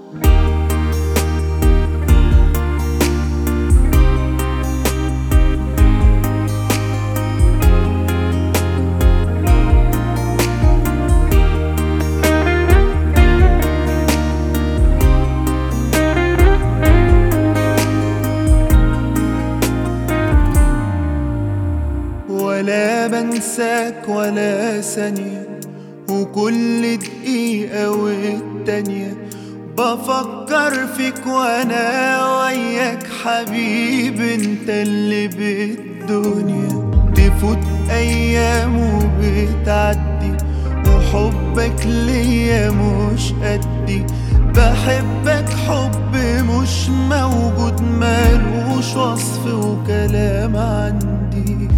ولا بنساك ولا ثانية وكل دقيقة والتانية بفكر فيك وانا وياك حبيب انت اللي بالدنيا تفوت ايام وبتعدي وحبك ليا مش قدي بحبك حب مش موجود مالوش وصف وكلام عندي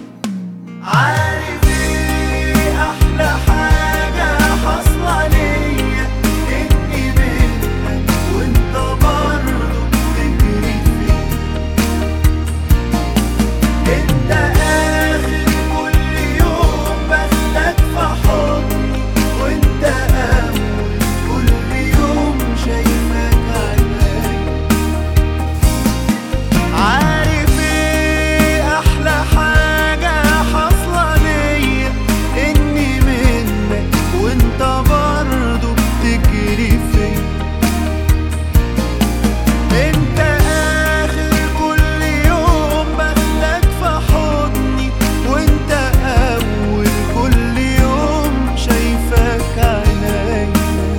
عارف ايه احلى حاجة حاصلة ليا اني بينك وانت برضه بتجري فيا انت اخر كل يوم باخدك في حضني وانت اول كل يوم شايفك عيني عارف ايه احلى حاجة حاصلة ليا اني منك وانت برضه بتجري فيا انت اخر كل يوم باخدك في حضني وانت اول كل يوم شايفك عينيا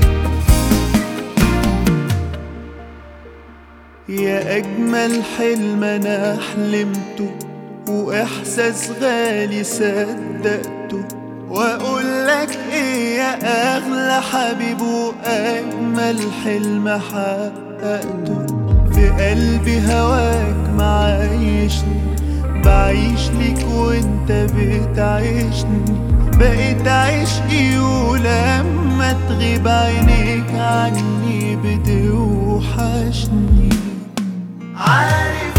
يا أجمل حلم أنا حلمته وإحساس غالي صدقته وأقول لك إيه يا أغلى حبيب وأجمل حلم حققته في قلبي هواك معايشني بعيش ليك وانت بتعيشني بقيت عشقي ولما تغيب عينيك عني بتوحشني عارف